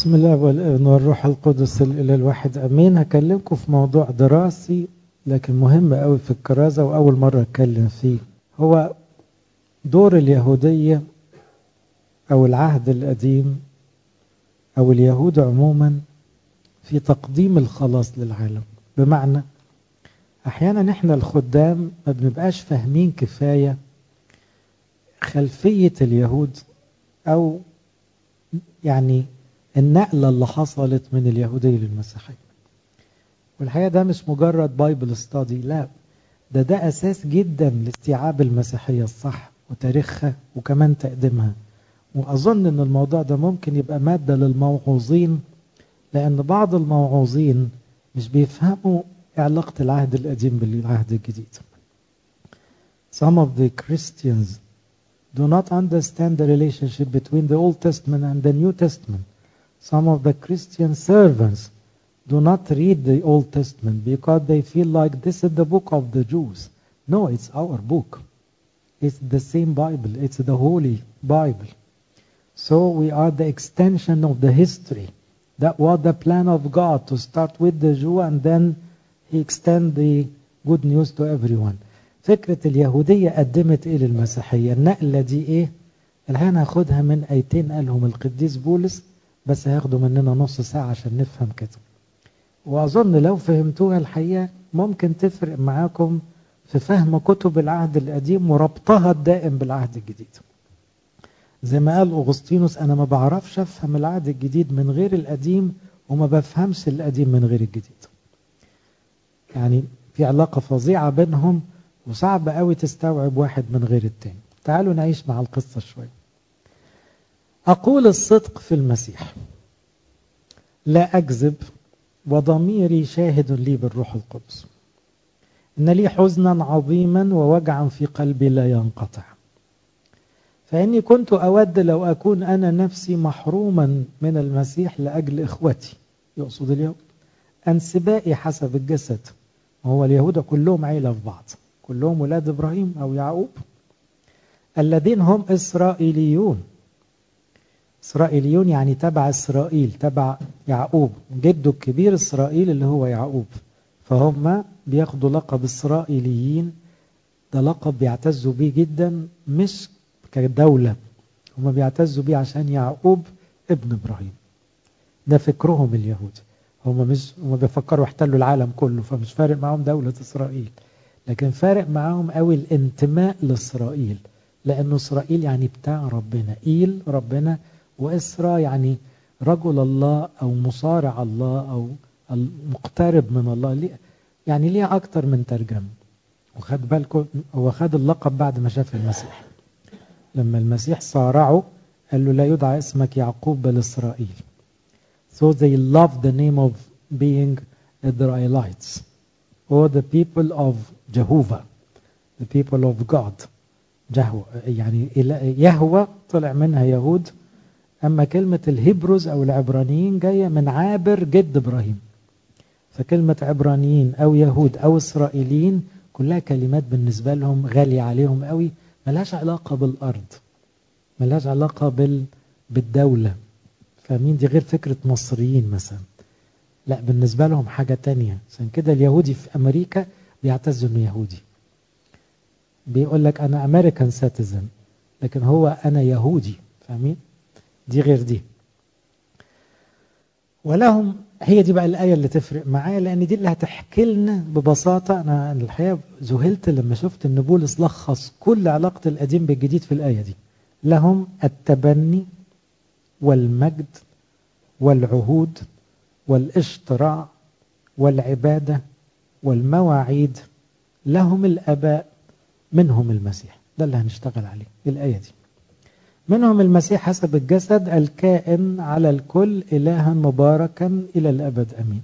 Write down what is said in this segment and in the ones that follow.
بسم الله والابن والروح القدس الى الواحد امين هكلمكم في موضوع دراسي لكن مهم قوي في الكرازه واول مره اتكلم فيه هو دور اليهوديه او العهد القديم او اليهود عموما في تقديم الخلاص للعالم بمعنى احيانا احنا الخدام ما بنبقاش فاهمين كفايه خلفيه اليهود او يعني النقلة اللي حصلت من اليهودية للمسيحية والحقيقة ده مش مجرد بايبل ستادي لا ده ده أساس جدا لاستيعاب المسيحية الصح وتاريخها وكمان تقديمها وأظن أن الموضوع ده ممكن يبقى مادة للموعوظين لأن بعض الموعوظين مش بيفهموا علاقة العهد القديم بالعهد الجديد Some of the Christians do not understand the relationship between the Old Testament and the New Testament. Some of the Christian servants do not read the Old Testament because they feel like this is the book of the Jews. No, it's our book. It's the same Bible. It's the Holy Bible. So we are the extension of the history. That was the plan of God to start with the Jew and then he extend the good news to everyone. فكرة اليهودية قدمت ايه للمسيحية النقلة دي ايه اللي هناخدها من ايتين قالهم القديس بولس بس هياخدوا مننا نص ساعة عشان نفهم كده واظن لو فهمتوها الحقيقة ممكن تفرق معاكم في فهم كتب العهد القديم وربطها الدائم بالعهد الجديد زي ما قال أغسطينوس أنا ما بعرفش أفهم العهد الجديد من غير القديم وما بفهمش القديم من غير الجديد يعني في علاقة فظيعة بينهم وصعب قوي تستوعب واحد من غير التاني تعالوا نعيش مع القصة شوية أقول الصدق في المسيح لا أكذب وضميري شاهد لي بالروح القدس إن لي حزنا عظيما ووجعا في قلبي لا ينقطع فإني كنت أود لو أكون أنا نفسي محروما من المسيح لأجل إخوتي يقصد اليهود أنسبائي حسب الجسد وهو اليهود كلهم عيلة في بعض كلهم ولاد إبراهيم أو يعقوب الذين هم إسرائيليون إسرائيليون يعني تبع إسرائيل تبع يعقوب جده الكبير إسرائيل اللي هو يعقوب فهم بياخدوا لقب إسرائيليين ده لقب بيعتزوا بيه جدا مش كدولة هم بيعتزوا بيه عشان يعقوب ابن إبراهيم ده فكرهم اليهود هم مش هم بيفكروا يحتلوا العالم كله فمش فارق معاهم دولة إسرائيل لكن فارق معاهم قوي الانتماء لإسرائيل لأنه إسرائيل يعني بتاع ربنا إيل ربنا وإسرى يعني رجل الله أو مصارع الله أو المقترب من الله يعني ليه أكتر من ترجمة وخد بالكم هو خد اللقب بعد ما شاف المسيح لما المسيح صارعه قال له لا يدعى اسمك يعقوب بل إسرائيل so they love the name of being Israelites or the people of Jehovah the people of God جهوة يعني يهوى طلع منها يهود أما كلمة الهبروز أو العبرانيين جاية من عابر جد إبراهيم فكلمة عبرانيين أو يهود أو إسرائيليين كلها كلمات بالنسبة لهم غالية عليهم قوي ملهاش علاقة بالأرض ملهاش علاقة بال... بالدولة فاهمين دي غير فكرة مصريين مثلا لا بالنسبة لهم حاجة تانية عشان كده اليهودي في أمريكا بيعتز انه يهودي بيقول لك أنا أمريكان سيتيزن لكن هو أنا يهودي فاهمين دي غير دي ولهم هي دي بقى الآية اللي تفرق معايا لأن دي اللي هتحكي لنا ببساطة أنا الحقيقة ذهلت لما شفت إن بولس لخص كل علاقة القديم بالجديد في الآية دي لهم التبني والمجد والعهود والاشتراع والعبادة والمواعيد لهم الآباء منهم المسيح ده اللي هنشتغل عليه الآية دي منهم المسيح حسب الجسد الكائن على الكل إلها مباركا إلى الأبد أمين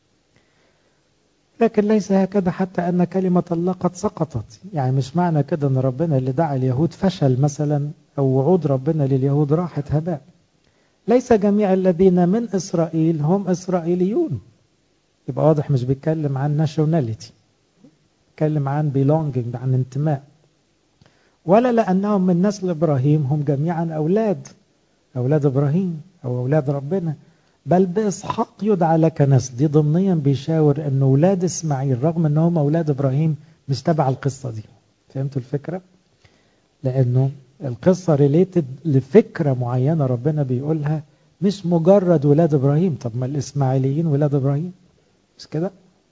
لكن ليس هكذا حتى أن كلمة الله قد سقطت يعني مش معنى كده أن ربنا اللي دعا اليهود فشل مثلا أو وعود ربنا لليهود راحت هباء ليس جميع الذين من إسرائيل هم إسرائيليون يبقى واضح مش بيتكلم عن ناشوناليتي بيتكلم عن belonging عن انتماء ولا لأنهم من نسل إبراهيم هم جميعا أولاد أولاد إبراهيم أو أولاد ربنا بل بإسحاق يدعى لك نسل دي ضمنيا بيشاور أن أولاد إسماعيل رغم أنهم أولاد إبراهيم مش تبع القصة دي فهمتوا الفكرة؟ لأنه القصة ريليتد لفكرة معينة ربنا بيقولها مش مجرد ولاد إبراهيم طب ما الإسماعيليين ولاد إبراهيم مش كده؟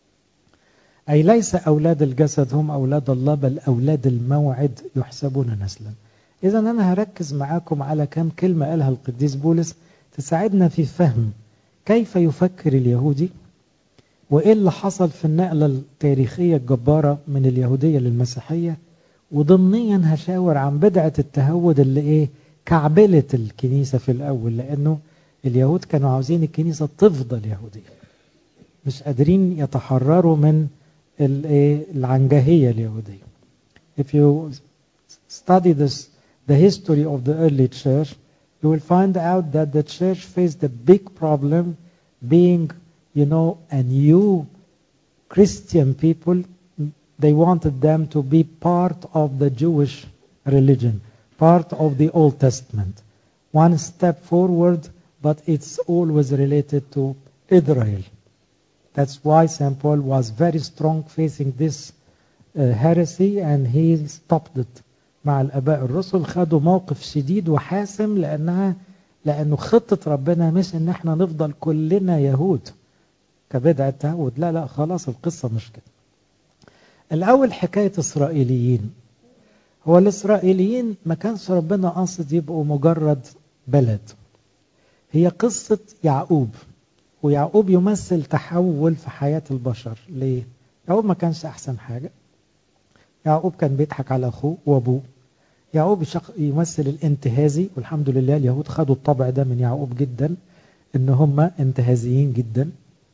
أي ليس أولاد الجسد هم أولاد الله بل أولاد الموعد يحسبون نسلا إذا أنا هركز معاكم على كم كلمة قالها القديس بولس تساعدنا في فهم كيف يفكر اليهودي وإيه اللي حصل في النقلة التاريخية الجبارة من اليهودية للمسيحية وضمنيا هشاور عن بدعة التهود اللي إيه كعبلة الكنيسة في الأول لأنه اليهود كانوا عاوزين الكنيسة تفضل يهودية مش قادرين يتحرروا من العنجهية اليهودية If you study this, the history of the early church, you will find out that the church faced a big problem being, you know, a new Christian people. They wanted them to be part of the Jewish religion, part of the Old Testament. One step forward, but it's always related to Israel. That's why St. Paul was very strong facing this uh, heresy and he stopped it. مع الآباء الرسل خدوا موقف شديد وحاسم لأنها لأنه خطة ربنا مش إن احنا نفضل كلنا يهود كبدعة تهود لا لا خلاص القصة مش كده الأول حكاية إسرائيليين هو الإسرائيليين ما كانش ربنا قاصد يبقوا مجرد بلد هي قصة يعقوب ويعقوب يمثل تحول في حياة البشر ليه؟ يعقوب ما كانش أحسن حاجة يعقوب كان بيضحك على أخوه وأبوه يعقوب يمثل الانتهازي والحمد لله اليهود خدوا الطبع ده من يعقوب جدا ان هم انتهازيين جدا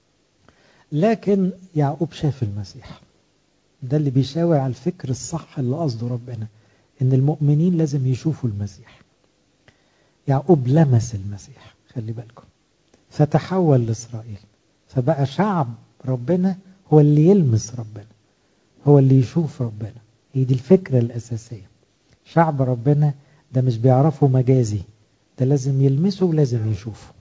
لكن يعقوب شاف المسيح ده اللي بيشاور على الفكر الصح اللي قصده ربنا ان المؤمنين لازم يشوفوا المسيح يعقوب لمس المسيح خلي بالكم فتحول لإسرائيل فبقى شعب ربنا هو اللي يلمس ربنا هو اللي يشوف ربنا هي دي الفكرة الأساسية شعب ربنا ده مش بيعرفه مجازي ده لازم يلمسه ولازم يشوفه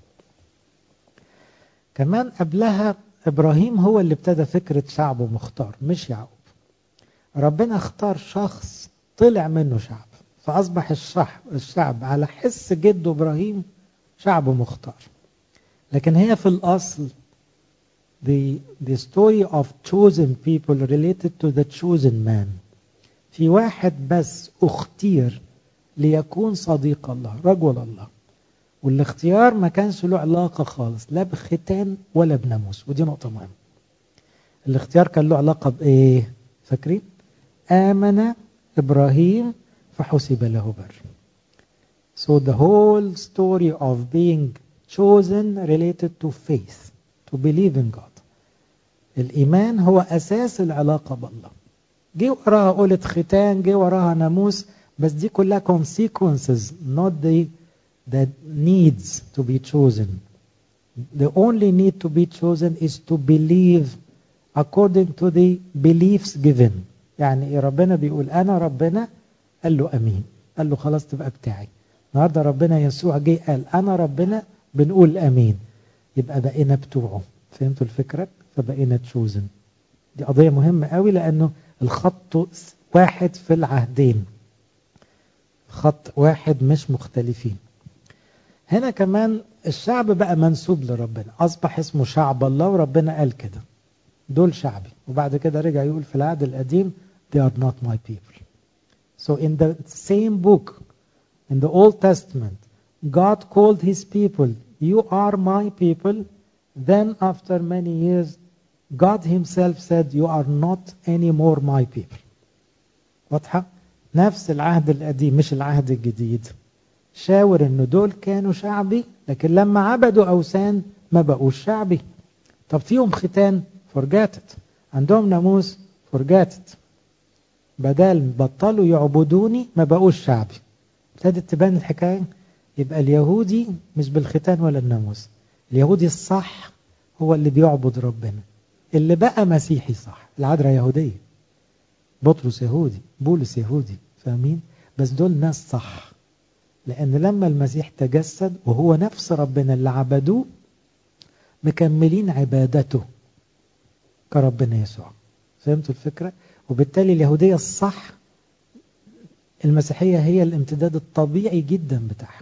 كمان قبلها إبراهيم هو اللي ابتدى فكرة شعبه مختار مش يعقوب ربنا اختار شخص طلع منه شعب فأصبح الشعب, الشعب على حس جده إبراهيم شعب مختار لكن هي في الأصل the, the story of chosen people related to the chosen man في واحد بس اختير ليكون صديق الله رجل الله والاختيار ما كانش له علاقة خالص لا بختان ولا بناموس ودي نقطة مهمة الاختيار كان له علاقة بإيه فاكرين آمن إبراهيم فحسب له بر so the whole story of being chosen related to faith to believe in God الإيمان هو أساس العلاقة بالله جه وراها قولة ختان جه وراها ناموس بس دي كلها consequences not the the needs to be chosen the only need to be chosen is to believe according to the beliefs given يعني إيه ربنا بيقول أنا ربنا قال له أمين قال له خلاص تبقى بتاعي النهارده ربنا يسوع جه قال أنا ربنا بنقول أمين يبقى بقينا بتوعه فهمتوا الفكرة فبقينا تشوزن دي قضية مهمة قوي لأنه الخط واحد في العهدين خط واحد مش مختلفين هنا كمان الشعب بقى منسوب لربنا أصبح اسمه شعب الله وربنا قال كده دول شعبي وبعد كده رجع يقول في العهد القديم they are not my people so in the same book in the Old Testament God called his people you are my people then after many years God himself said you are not anymore my people واضحة نفس العهد القديم مش العهد الجديد شاور انه دول كانوا شعبي لكن لما عبدوا اوثان ما بقوش شعبي طب فيهم ختان فرجاتت عندهم ناموس فرجاتت بدل بطلوا يعبدوني ما بقوش شعبي ابتدت تبان الحكايه يبقى اليهودي مش بالختان ولا الناموس اليهودي الصح هو اللي بيعبد ربنا اللي بقى مسيحي صح العذراء يهودية بطرس يهودي بولس يهودي فاهمين بس دول ناس صح لأن لما المسيح تجسد وهو نفس ربنا اللي عبدوه مكملين عبادته كربنا يسوع فهمتوا الفكرة؟ وبالتالي اليهودية الصح المسيحية هي الامتداد الطبيعي جدا بتاعها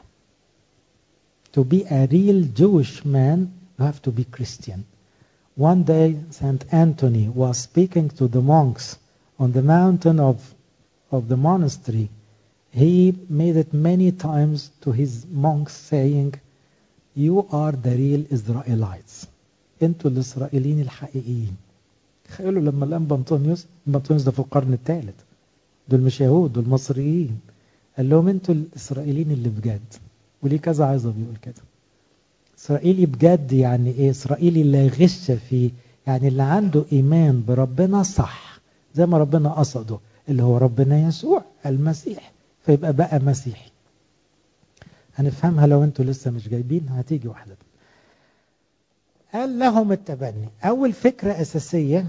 To be a real Jewish man, you have to be Christian. One day, Saint Anthony was speaking to the monks on the mountain of, of the monastery. He made it many times to his monks saying, You are the real Israelites. انتوا الإسرائيليين الحقيقيين. تخيلوا لما الأنبا أنطونيوس أنبا أنطونيوس ده في القرن الثالث دول مش يهود دول مصريين قال لهم انتوا الإسرائيليين اللي بجد وليه كذا عظة بيقول كده إسرائيلي بجد يعني إيه إسرائيلي لا يغش فيه يعني اللي عنده إيمان بربنا صح زي ما ربنا قصده اللي هو ربنا يسوع المسيح فيبقى بقى مسيحي هنفهمها لو انتوا لسه مش جايبين هتيجي واحدة قال لهم التبني أول فكرة أساسية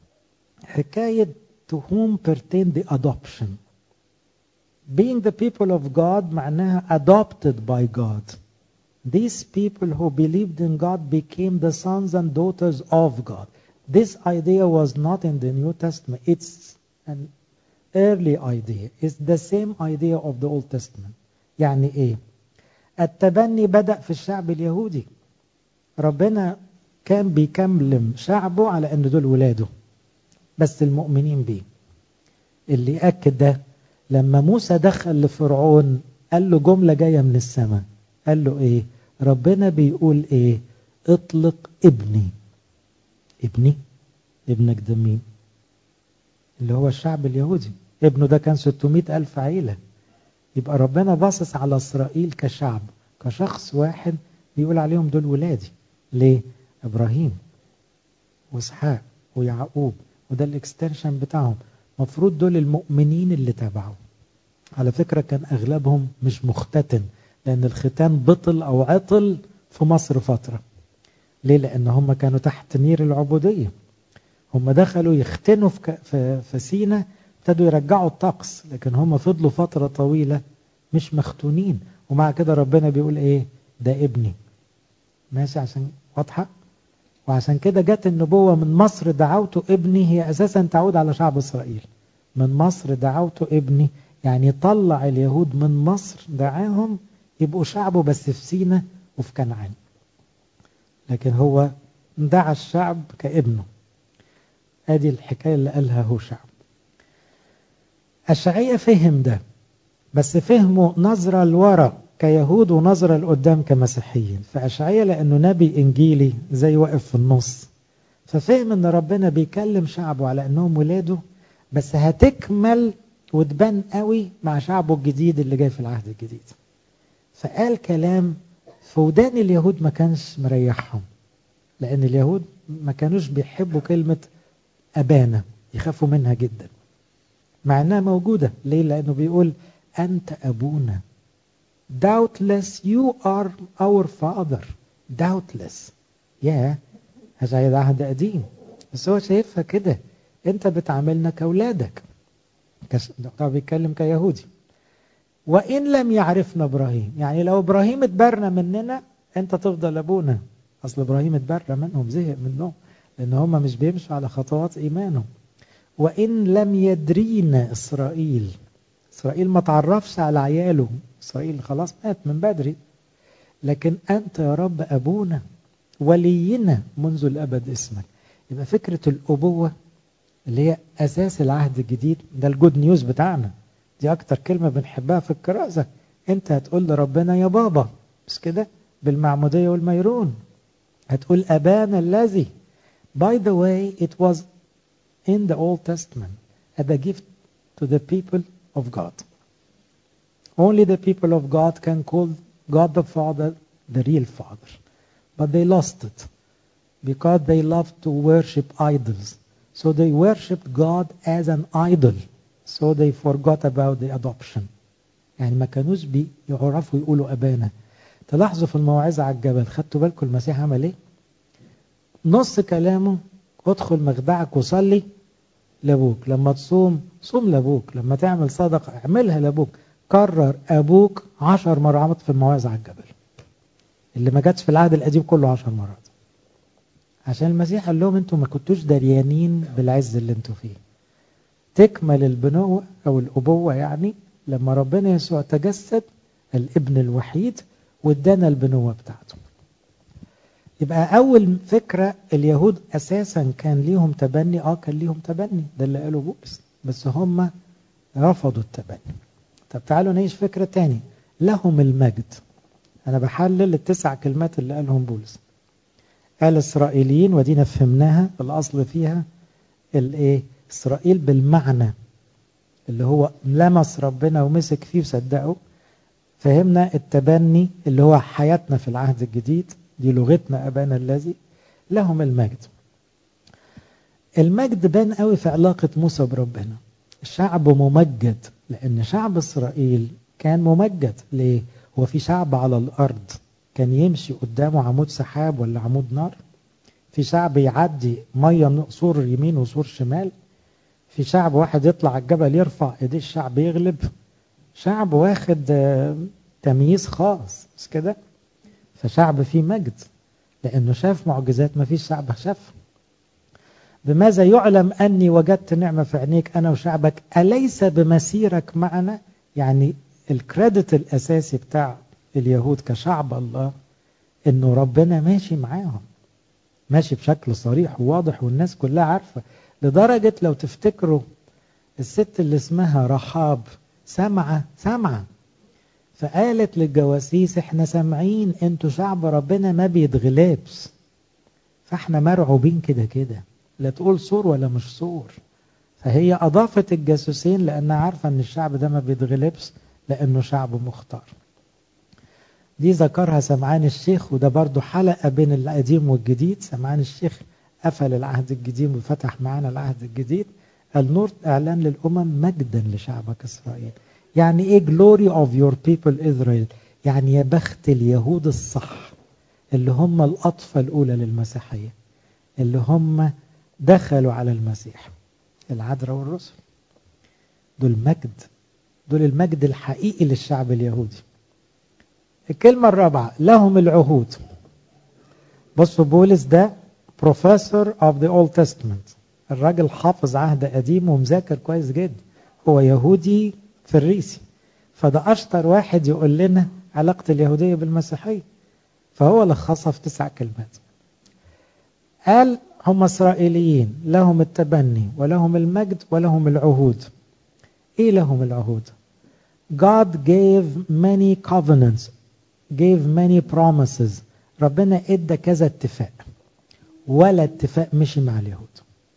حكاية to whom pertain the adoption being the people of God معناها adopted by God these people who believed in God became the sons and daughters of God this idea was not in the New Testament it's an early idea it's the same idea of the Old Testament يعني ايه التبني بدأ في الشعب اليهودي ربنا كان بيكلم شعبه على ان دول ولاده بس المؤمنين بيه اللي يأكد ده لما موسى دخل لفرعون قال له جملة جاية من السماء قال له ايه ربنا بيقول ايه اطلق ابني ابني ابنك ده مين اللي هو الشعب اليهودي ابنه ده كان 600 ألف عيلة يبقى ربنا باصص على إسرائيل كشعب كشخص واحد بيقول عليهم دول ولادي ليه إبراهيم وإسحاق ويعقوب وده الاكستنشن بتاعهم مفروض دول المؤمنين اللي تبعوا على فكرة كان أغلبهم مش مختتن لأن الختان بطل أو عطل في مصر فترة ليه لأن هم كانوا تحت نير العبودية هم دخلوا يختنوا في, في, في سينا ابتدوا يرجعوا الطقس لكن هم فضلوا فترة طويلة مش مختونين ومع كده ربنا بيقول ايه ده ابني ماشي عشان واضحة وعشان كده جت النبوة من مصر دعوته ابني هي أساسا تعود على شعب إسرائيل من مصر دعوته ابني يعني طلع اليهود من مصر دعاهم يبقوا شعبه بس في سينا وفي كنعان لكن هو دعا الشعب كابنه ادي الحكاية اللي قالها هو شعب الشعية فهم ده بس فهمه نظرة لورا كيهود ونظرة لقدام كمسيحيين فأشعية لأنه نبي إنجيلي زي واقف في النص ففهم أن ربنا بيكلم شعبه على أنهم ولاده بس هتكمل وتبان قوي مع شعبه الجديد اللي جاي في العهد الجديد فقال كلام في ودان اليهود ما كانش مريحهم لأن اليهود ما كانوش بيحبوا كلمة أبانا يخافوا منها جدا مع أنها موجودة ليه؟ لأنه بيقول أنت أبونا doubtless you are our father doubtless يا هذا ده عهد قديم بس هو شايفها كده انت بتعاملنا كاولادك طبعا بيتكلم كيهودي وان لم يعرفنا ابراهيم يعني لو ابراهيم اتبرى مننا انت تفضل ابونا اصل ابراهيم اتبرى منهم زهق منهم لان هم مش بيمشوا على خطوات ايمانهم وان لم يدرينا اسرائيل اسرائيل ما تعرفش على عياله إسرائيل خلاص مات من بدري لكن أنت يا رب أبونا ولينا منذ الأبد اسمك يبقى فكرة الأبوة اللي هي أساس العهد الجديد ده الجود نيوز بتاعنا دي أكتر كلمة بنحبها في الكرازة أنت هتقول لربنا يا بابا بس كده بالمعمودية والميرون هتقول أبانا الذي By the way, it was in the Old Testament as a gift to the people of God. Only the people of God can call God the Father the real Father. But they lost it because they loved to worship idols. So they worshipped God as an idol. So they forgot about the adoption. يعني ما كانوش بيعرفوا يقولوا أبانا. تلاحظوا في الموعظة على الجبل خدتوا بالكم المسيح عمل ايه؟ نص كلامه ادخل مخدعك وصلي لابوك لما تصوم صوم لابوك لما تعمل صدقة اعملها لابوك كرر أبوك عشر مرات في المواعظ على الجبل اللي ما جاتش في العهد القديم كله عشر مرات عشان المسيح قال لهم انتوا ما كنتوش دريانين بالعز اللي انتوا فيه تكمل البنوة او الابوة يعني لما ربنا يسوع تجسد الابن الوحيد وادانا البنوة بتاعته يبقى اول فكرة اليهود اساسا كان ليهم تبني اه كان ليهم تبني ده اللي قاله بولس بس هم رفضوا التبني طب تعالوا نعيش فكرة تاني لهم المجد انا بحلل التسع كلمات اللي قالهم بولس قال اسرائيليين ودينا فهمناها الاصل فيها الايه اسرائيل بالمعنى اللي هو لمس ربنا ومسك فيه وصدقه فهمنا التبني اللي هو حياتنا في العهد الجديد دي لغتنا ابانا الذي لهم المجد المجد بان قوي في علاقة موسى بربنا الشعب ممجد لان شعب اسرائيل كان ممجد ليه هو في شعب على الارض كان يمشي قدامه عمود سحاب ولا عمود نار في شعب يعدي ميه سور يمين وسور شمال في شعب واحد يطلع على الجبل يرفع ايديه الشعب يغلب شعب واخد تمييز خاص مش كده فشعب فيه مجد لانه شاف معجزات ما فيش شعب شافها بماذا يعلم اني وجدت نعمه في عينيك انا وشعبك اليس بمسيرك معنا يعني الكريدت الاساسي بتاع اليهود كشعب الله انه ربنا ماشي معاهم ماشي بشكل صريح وواضح والناس كلها عارفه لدرجه لو تفتكروا الست اللي اسمها رحاب سامعه سامعه فقالت للجواسيس احنا سامعين انتوا شعب ربنا ما بيتغلبش فاحنا مرعوبين كده كده لا تقول سور ولا مش سور فهي اضافت الجاسوسين لانها عارفه ان الشعب ده ما بيتغلبش لانه شعب مختار دي ذكرها سمعان الشيخ وده برضو حلقة بين القديم والجديد سمعان الشيخ قفل العهد القديم وفتح معانا العهد الجديد النور اعلان للامم مجدا لشعبك اسرائيل يعني ايه glory of your people Israel يعني يا بخت اليهود الصح اللي هم الأطفى الأولى للمسيحية اللي هم دخلوا على المسيح العذراء والرسل دول مجد دول المجد الحقيقي للشعب اليهودي الكلمة الرابعة لهم العهود بصوا بولس ده بروفيسور اوف ذا اولد تestament الراجل حافظ عهد قديم ومذاكر كويس جدا هو يهودي فريسي فده اشطر واحد يقول لنا علاقة اليهودية بالمسيحية فهو لخصها في تسع كلمات قال هم اسرائيليين لهم التبني ولهم المجد ولهم العهود ايه لهم العهود God gave many covenants gave many promises ربنا ادى كذا اتفاق ولا اتفاق مشي مع اليهود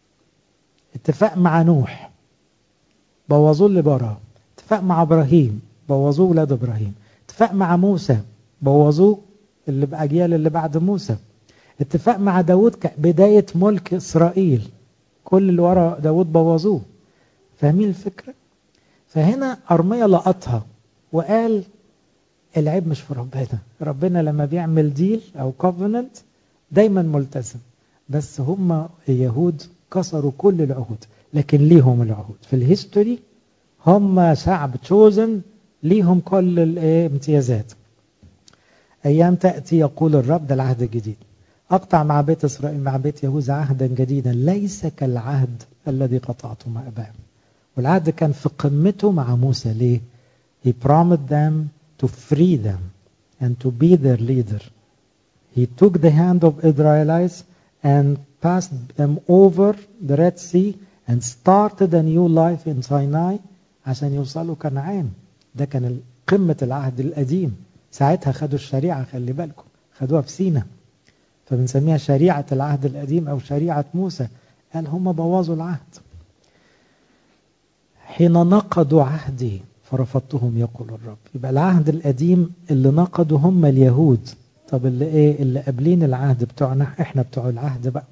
اتفاق مع نوح بوظوه اللي براه اتفاق مع ابراهيم بوظوه ولاد ابراهيم اتفاق مع موسى بوظوه اللي باجيال اللي بعد موسى اتفاق مع داود بداية ملك اسرائيل كل اللي ورا داود بوظوه فاهمين الفكرة فهنا أرمية لقطها وقال العيب مش في ربنا ربنا لما بيعمل ديل أو كوفننت دايما ملتزم بس هم اليهود كسروا كل العهود لكن ليهم العهود في الهيستوري هم شعب تشوزن ليهم كل الامتيازات أيام تأتي يقول الرب ده العهد الجديد أقطع مع بيت إسرائيل مع بيت يهوذا عهدا جديدا ليس كالعهد الذي قطعته مع أبائهم والعهد كان في قمته مع موسى ليه؟ He promised them to free them and to be their leader. He took the hand of Israelites and passed them over the Red Sea and started a new life in Sinai عشان يوصلوا كنعان ده كان قمة العهد القديم ساعتها خدوا الشريعة خلي بالكم خدوها في سينا فبنسميها شريعة العهد القديم أو شريعة موسى قال هم بوظوا العهد حين نقضوا عهدي فرفضتهم يقول الرب يبقى العهد القديم اللي نقضوا هم اليهود طب اللي ايه اللي قابلين العهد بتوعنا احنا بتوع العهد بقى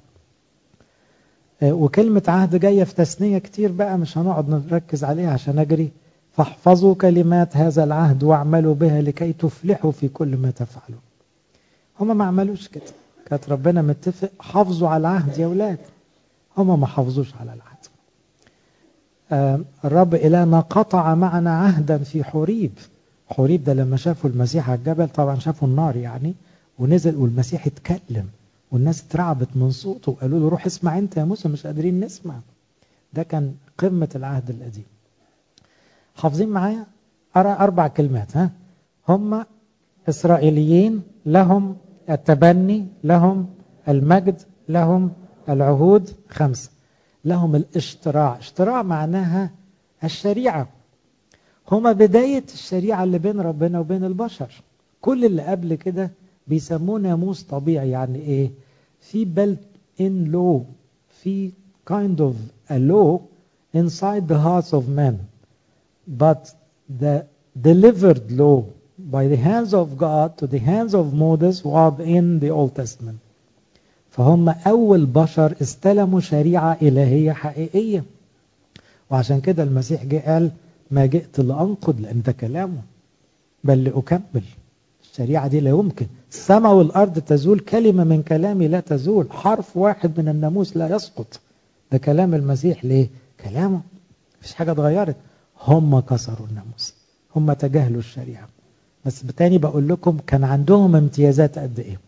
وكلمة عهد جاية في تثنية كتير بقى مش هنقعد نركز عليها عشان أجري فاحفظوا كلمات هذا العهد واعملوا بها لكي تفلحوا في كل ما تفعلوا هما ما عملوش كده كانت ربنا متفق حافظوا على العهد يا ولاد هما ما حافظوش على العهد آه الرب إلهنا قطع معنا عهدا في حوريب حوريب ده لما شافوا المسيح على الجبل طبعا شافوا النار يعني ونزل والمسيح اتكلم والناس اترعبت من صوته وقالوا له روح اسمع انت يا موسى مش قادرين نسمع ده كان قمة العهد القديم حافظين معايا أرى أربع كلمات ها هم إسرائيليين لهم التبني لهم المجد لهم العهود خمسة لهم الاشتراع اشتراع معناها الشريعة هما بداية الشريعة اللي بين ربنا وبين البشر كل اللي قبل كده بيسموه ناموس طبيعي يعني ايه في built in law في kind of a law inside the hearts of men but the delivered law by the hands of God to the hands of Moses was in the Old Testament فهم أول بشر استلموا شريعة إلهية حقيقية وعشان كده المسيح جه قال ما جئت لأنقض لأن ده كلامه بل لأكمل الشريعة دي لا يمكن السماء والأرض تزول كلمة من كلامي لا تزول حرف واحد من الناموس لا يسقط ده كلام المسيح ليه كلامه مفيش حاجة اتغيرت هم كسروا الناموس هم تجاهلوا الشريعة بس بتاني بقول لكم كان عندهم امتيازات قد ايه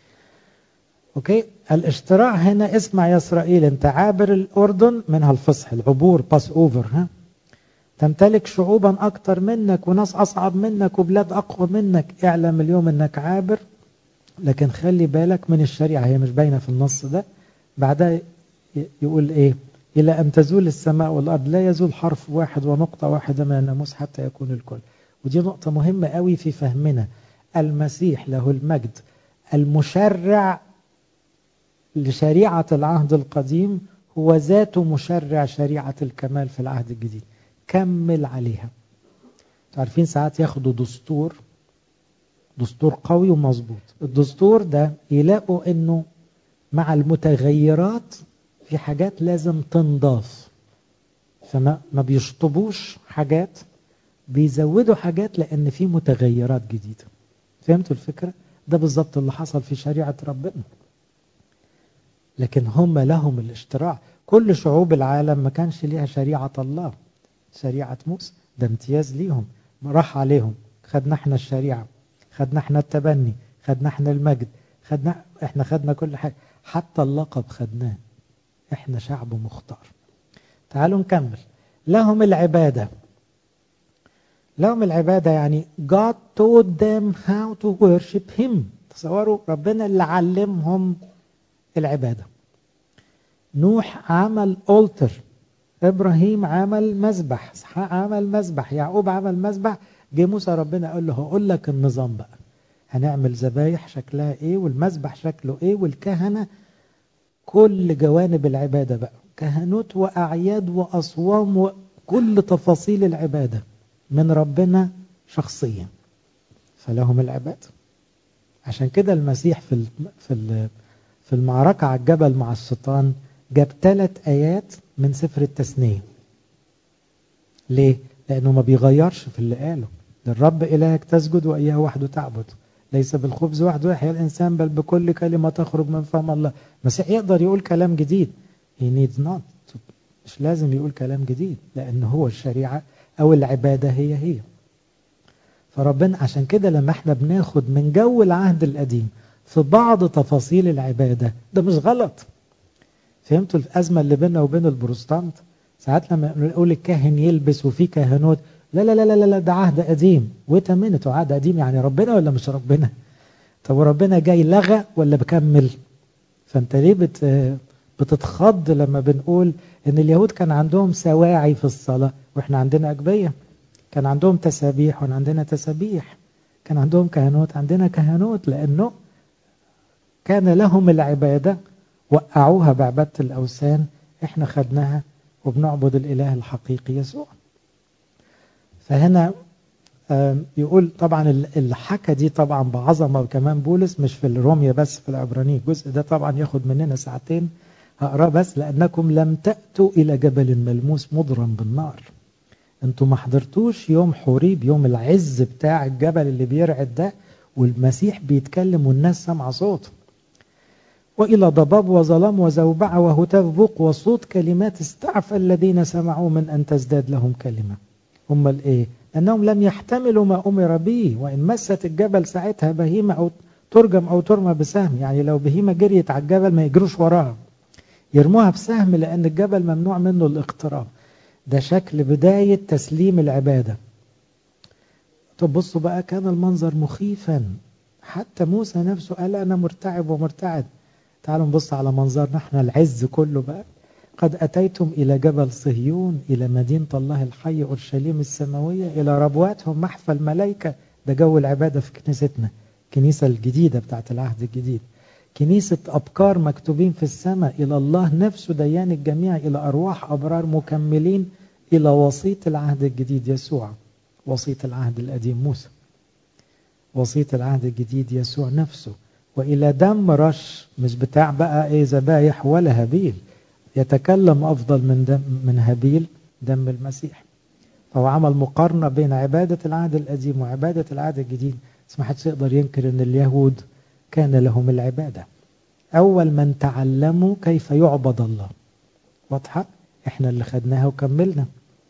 اوكي الاشتراع هنا اسمع يا اسرائيل انت عابر الاردن منها الفصح العبور باس اوفر ها تمتلك شعوبا اكتر منك وناس اصعب منك وبلاد اقوى منك اعلم اليوم انك عابر لكن خلي بالك من الشريعه هي مش باينه في النص ده بعدها يقول ايه الى ان تزول السماء والارض لا يزول حرف واحد ونقطه واحده من الناموس حتى يكون الكل ودي نقطه مهمه قوي في فهمنا المسيح له المجد المشرع لشريعة العهد القديم هو ذاته مشرع شريعة الكمال في العهد الجديد كمل عليها عارفين ساعات ياخدوا دستور دستور قوي ومظبوط الدستور ده يلاقوا انه مع المتغيرات في حاجات لازم تنضاف فما ما بيشطبوش حاجات بيزودوا حاجات لان في متغيرات جديده فهمتوا الفكره ده بالظبط اللي حصل في شريعه ربنا لكن هم لهم الاشتراع كل شعوب العالم ما كانش ليها شريعة الله شريعة موسى ده امتياز ليهم راح عليهم خدنا احنا الشريعة خدنا احنا التبني خدنا احنا المجد خدنا احنا خدنا كل حاجة حتى اللقب خدناه احنا شعب مختار تعالوا نكمل لهم العبادة لهم العبادة يعني God taught them how to worship him تصوروا ربنا اللي علمهم العبادة نوح عمل أولتر إبراهيم عمل مذبح إسحاق عمل مذبح يعقوب عمل مذبح جه موسى ربنا قال له هقول لك النظام بقى هنعمل ذبايح شكلها ايه والمذبح شكله ايه والكهنة كل جوانب العبادة بقى كهنوت وأعياد وأصوام وكل تفاصيل العبادة من ربنا شخصيا فلهم العبادة عشان كده المسيح في ال في ال في المعركة على الجبل مع الشيطان جاب ثلاث آيات من سفر التثنية ليه؟ لأنه ما بيغيرش في اللي قاله للرب إلهك تسجد وإياه وحده تعبد ليس بالخبز وحده يحيى الإنسان بل بكل كلمة تخرج من فم الله المسيح يقدر يقول كلام جديد he needs not مش لازم يقول كلام جديد لأن هو الشريعة أو العبادة هي هي فربنا عشان كده لما احنا بناخد من جو العهد القديم في بعض تفاصيل العبادة ده مش غلط فهمتوا الأزمة اللي بيننا وبين البروستانت ساعات لما نقول الكاهن يلبس وفي كهنوت لا لا لا لا لا ده عهد قديم ويت منت عهد قديم يعني ربنا ولا مش ربنا طب وربنا جاي لغى ولا بكمل فانت ليه بت بتتخض لما بنقول ان اليهود كان عندهم سواعي في الصلاة واحنا عندنا أجبية كان عندهم تسابيح واحنا عندنا تسابيح كان عندهم كهنوت عندنا كهنوت لأنه كان لهم العبادة وقعوها بعبادة الأوثان احنا خدناها وبنعبد الإله الحقيقي يسوع فهنا يقول طبعا اللي حكى دي طبعا بعظمة وكمان بولس مش في الرومية بس في العبرانية الجزء ده طبعا ياخد مننا ساعتين هقراه بس لأنكم لم تأتوا إلى جبل ملموس مضرم بالنار انتوا ما حضرتوش يوم حوريب يوم العز بتاع الجبل اللي بيرعد ده والمسيح بيتكلم والناس سامعه صوته وإلى ضباب وظلام وزوبعة وهتاف بوق وصوت كلمات استعفى الذين سمعوا من أن تزداد لهم كلمة هم الإيه؟ أنهم لم يحتملوا ما أمر به وإن مست الجبل ساعتها بهيمة أو ترجم أو ترمى بسهم يعني لو بهيمة جريت على الجبل ما يجروش وراها يرموها بسهم لأن الجبل ممنوع منه الاقتراب ده شكل بداية تسليم العبادة طب بصوا بقى كان المنظر مخيفا حتى موسى نفسه قال أنا مرتعب ومرتعد تعالوا نبص على منظرنا احنا العز كله بقى قد أتيتم إلى جبل صهيون إلى مدينة الله الحي أورشليم السماوية إلى ربواتهم محفى الملائكة ده جو العبادة في كنيستنا الكنيسة الجديدة بتاعت العهد الجديد كنيسة أبكار مكتوبين في السماء إلى الله نفسه ديان الجميع إلى أرواح أبرار مكملين إلى وسيط العهد الجديد يسوع وسيط العهد القديم موسى وسيط العهد الجديد يسوع نفسه وإلى دم رش مش بتاع بقى إيه ذبايح ولا هابيل يتكلم أفضل من دم من هابيل دم المسيح فهو عمل مقارنة بين عبادة العهد القديم وعبادة العهد الجديد بس ما حدش يقدر ينكر ان اليهود كان لهم العبادة أول من تعلموا كيف يعبد الله واضحة احنا اللي خدناها وكملنا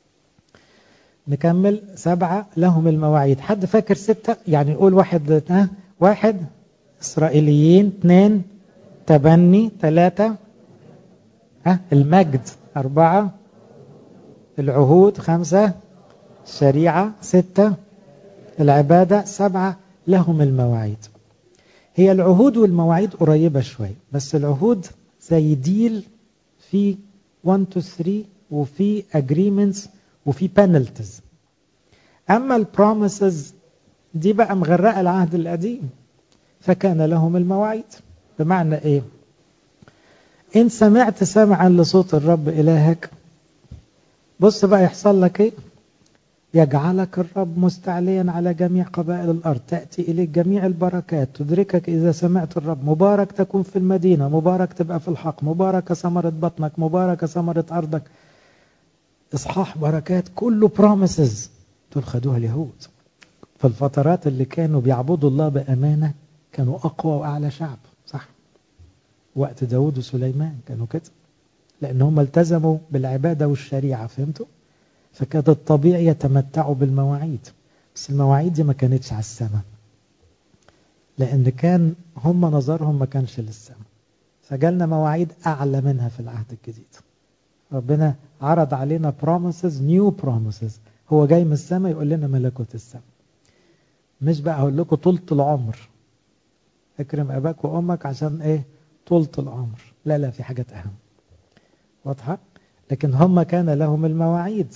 نكمل سبعة لهم المواعيد حد فاكر ستة يعني نقول واحد ها واحد إسرائيليين اثنين تبني ثلاثة ها المجد أربعة العهود خمسة الشريعة ستة العبادة سبعة لهم المواعيد هي العهود والمواعيد قريبة شوي بس العهود زي ديل في 1 2 3 وفي agreements وفي penalties أما البروميسز دي بقى مغرقة العهد القديم فكان لهم المواعيد بمعنى إيه إن سمعت سمعا لصوت الرب إلهك بص بقى يحصل لك إيه يجعلك الرب مستعليا على جميع قبائل الأرض تأتي إليك جميع البركات تدركك إذا سمعت الرب مبارك تكون في المدينة مبارك تبقى في الحق مبارك ثمرة بطنك مبارك ثمرة أرضك إصحاح بركات كله بروميسز دول خدوها اليهود في الفترات اللي كانوا بيعبدوا الله بأمانة كانوا أقوى وأعلى شعب صح وقت داود وسليمان كانوا كده لأن هم التزموا بالعبادة والشريعة فهمتوا فكان الطبيعي يتمتعوا بالمواعيد بس المواعيد دي ما كانتش على السماء لأن كان هم نظرهم ما كانش للسماء فجالنا مواعيد أعلى منها في العهد الجديد ربنا عرض علينا promises new promises هو جاي من السماء يقول لنا ملكوت السماء مش بقى أقول لكم طولة العمر اكرم أباك وأمك عشان إيه طولة العمر لا لا في حاجات أهم واضحة لكن هم كان لهم المواعيد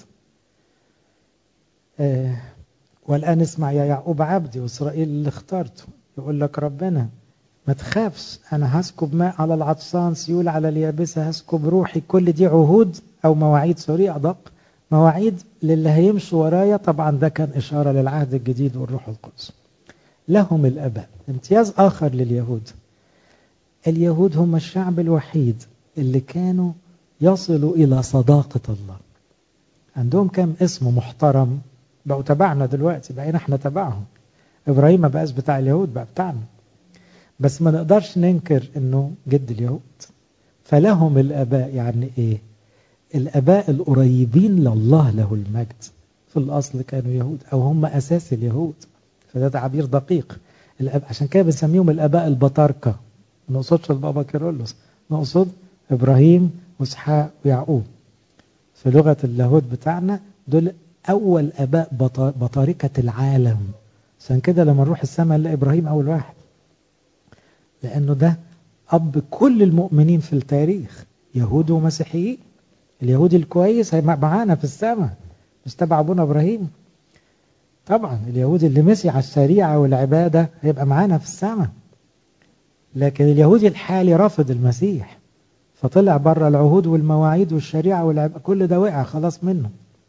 آه والآن اسمع يا يعقوب عبدي وإسرائيل اللي اخترته يقول لك ربنا ما تخافش أنا هسكب ماء على العطسان سيول على اليابسة هسكب روحي كل دي عهود أو مواعيد سوري أدق مواعيد للي هيمشوا ورايا طبعا ده كان إشارة للعهد الجديد والروح القدس لهم الأباء امتياز آخر لليهود اليهود هم الشعب الوحيد اللي كانوا يصلوا إلى صداقة الله عندهم كم اسم محترم بقوا تبعنا دلوقتي بقينا احنا تبعهم إبراهيم ما بقاش بتاع اليهود بقى بتاعنا بس ما نقدرش ننكر انه جد اليهود فلهم الاباء يعني ايه الاباء القريبين لله له المجد في الاصل كانوا يهود او هم اساس اليهود فده تعبير دقيق الأب... عشان كده بنسميهم الاباء البطاركه ما نقصدش البابا كيرلس نقصد ابراهيم واسحاق ويعقوب في لغه اللاهوت بتاعنا دول اول اباء بطاركه العالم عشان كده لما نروح السماء نلاقي ابراهيم اول واحد لأنه ده أب كل المؤمنين في التاريخ يهود ومسيحيين اليهودي الكويس هيبقى معانا في السماء مش تبع أبونا إبراهيم طبعا اليهودي اللي مسي على الشريعة والعبادة هيبقى معانا في السماء لكن اليهودي الحالي رفض المسيح فطلع بره العهود والمواعيد والشريعة والعبادة كل ده وقع خلاص منه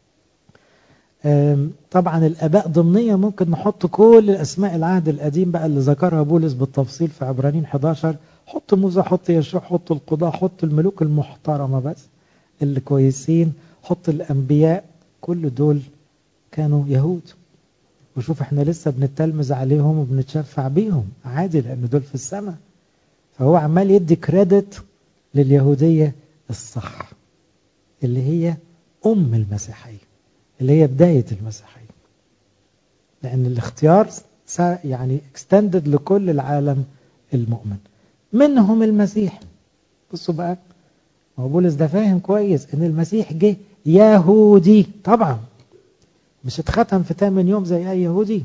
طبعا الاباء ضمنيا ممكن نحط كل اسماء العهد القديم بقى اللي ذكرها بولس بالتفصيل في عبرانيين 11 حط موسى حط يشوع حط القضاة حط الملوك المحترمة بس اللي كويسين حط الانبياء كل دول كانوا يهود وشوف احنا لسه بنتلمذ عليهم وبنتشفع بيهم عادي لان دول في السماء فهو عمال يدي كريدت لليهودية الصح اللي هي ام المسيحيه اللي هي بداية المسيحية لأن الاختيار يعني اكستندد لكل العالم المؤمن منهم المسيح بصوا بقى هو بولس ده فاهم كويس ان المسيح جه يهودي طبعا مش اتختم في 8 يوم زي اي يهودي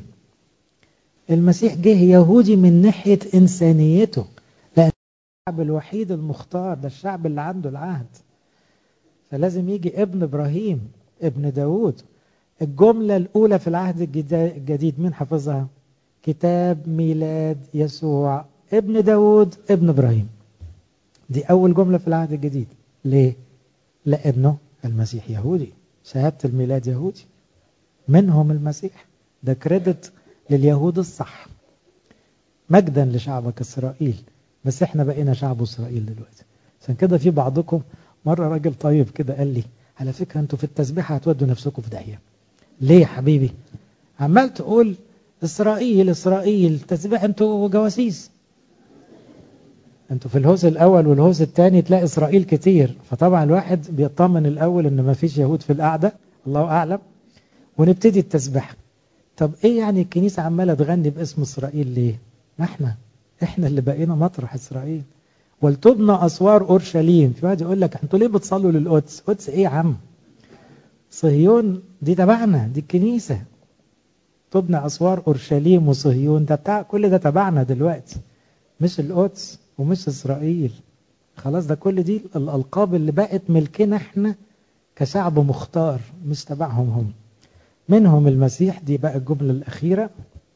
المسيح جه يهودي من ناحية إنسانيته لأن الشعب الوحيد المختار ده الشعب اللي عنده العهد فلازم يجي ابن إبراهيم ابن داود الجملة الأولى في العهد الجديد مين حفظها كتاب ميلاد يسوع ابن داود ابن إبراهيم دي أول جملة في العهد الجديد ليه؟ لأنه المسيح يهودي شهادة الميلاد يهودي منهم المسيح ده كريدت لليهود الصح مجدا لشعبك إسرائيل بس احنا بقينا شعب إسرائيل دلوقتي عشان كده في بعضكم مرة راجل طيب كده قال لي على فكرة انتوا في التسبيحة هتودوا نفسكم في داهية ليه يا حبيبي عمال تقول إسرائيل إسرائيل تسبيح انتوا جواسيس انتوا في الهوز الأول والهوز الثاني تلاقي إسرائيل كتير فطبعا الواحد بيطمن الأول ان ما فيش يهود في القعدة الله أعلم ونبتدي التسبيحة طب ايه يعني الكنيسة عمالة تغني باسم اسرائيل ليه ما احنا احنا اللي بقينا مطرح اسرائيل ولتبنى اسوار اورشليم في واحد يقول لك انتوا ليه بتصلوا للقدس قدس ايه يا عم صهيون دي تبعنا دي الكنيسة تبنى اسوار اورشليم وصهيون ده بتاع كل ده تبعنا دلوقتي مش القدس ومش اسرائيل خلاص ده كل دي الالقاب اللي بقت ملكنا احنا كشعب مختار مش تبعهم هم منهم المسيح دي بقى الجملة الأخيرة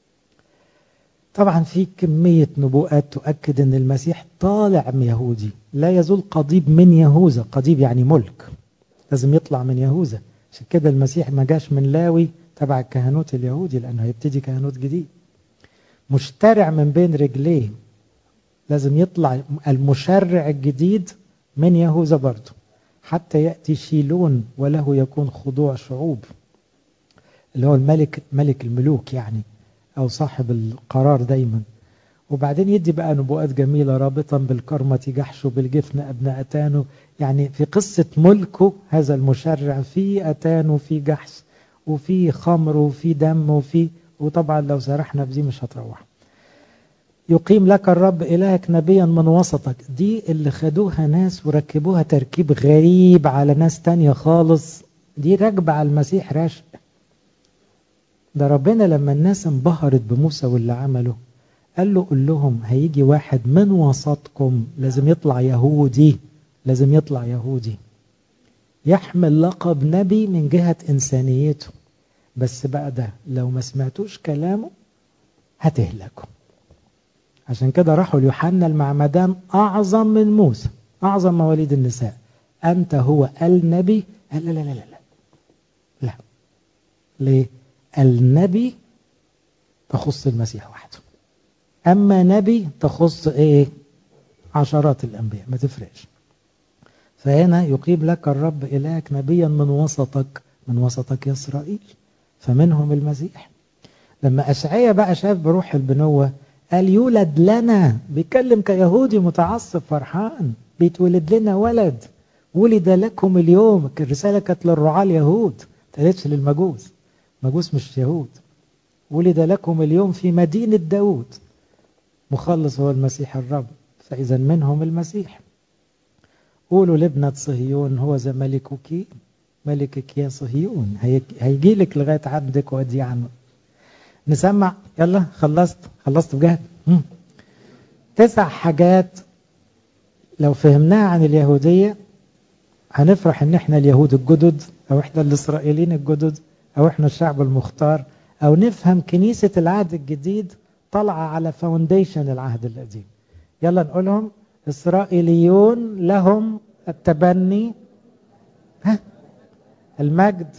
طبعا في كمية نبوءات تؤكد أن المسيح طالع من يهودي لا يزول قضيب من يهوذا قضيب يعني ملك لازم يطلع من يهوذا عشان كده المسيح ما جاش من لاوي تبع الكهنوت اليهودي لأنه هيبتدي كهنوت جديد مشترع من بين رجليه لازم يطلع المشرع الجديد من يهوذا برضه حتى يأتي شيلون وله يكون خضوع شعوب اللي هو الملك ملك الملوك يعني أو صاحب القرار دايما وبعدين يدي بقى نبوءات جميلة رابطا بالكرمة جحش بالجفن أبناء أتانو يعني في قصة ملكه هذا المشرع في أتان وفي جحش وفي خمر وفي دم وفي وطبعا لو سرحنا بدي مش هتروح يقيم لك الرب إلهك نبيا من وسطك دي اللي خدوها ناس وركبوها تركيب غريب على ناس تانية خالص دي راكبة على المسيح راشق ده ربنا لما الناس انبهرت بموسى واللي عمله قال له قل لهم هيجي واحد من وسطكم لازم يطلع يهودي لازم يطلع يهودي يحمل لقب نبي من جهة إنسانيته بس بقى ده لو ما سمعتوش كلامه هتهلكوا عشان كده راحوا ليوحنا المعمدان أعظم من موسى أعظم مواليد النساء أنت هو النبي قال لا لا لا لا لا, لا. ليه النبي تخص المسيح وحده أما نبي تخص إيه عشرات الأنبياء ما تفرقش فهنا يقيم لك الرب إلهك نبيا من وسطك من وسطك يا إسرائيل فمنهم المسيح لما أشعية بقى شاف بروح البنوة قال يولد لنا بيتكلم كيهودي متعصب فرحان بيتولد لنا ولد ولد لكم اليوم الرسالة كانت للرعاة اليهود تقالتش للمجوس مجوس مش يهود ولد لكم اليوم في مدينة داود مخلص هو المسيح الرب فإذا منهم المسيح قولوا لابنة صهيون هو ذا ملكك ملكك يا صهيون هيجي لك لغاية عندك وادي عنه نسمع يلا خلصت خلصت بجد تسع حاجات لو فهمناها عن اليهودية هنفرح ان احنا اليهود الجدد او احنا الاسرائيليين الجدد او احنا الشعب المختار او نفهم كنيسة العهد الجديد طالعة على فاونديشن العهد القديم يلا نقولهم إسرائيليون لهم التبني ها المجد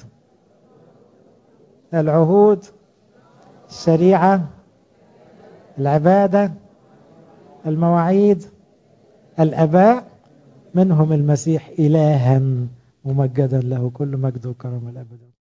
العهود الشريعة العبادة المواعيد الأباء منهم المسيح إلها ممجدا له كل مجد وكرم الأبد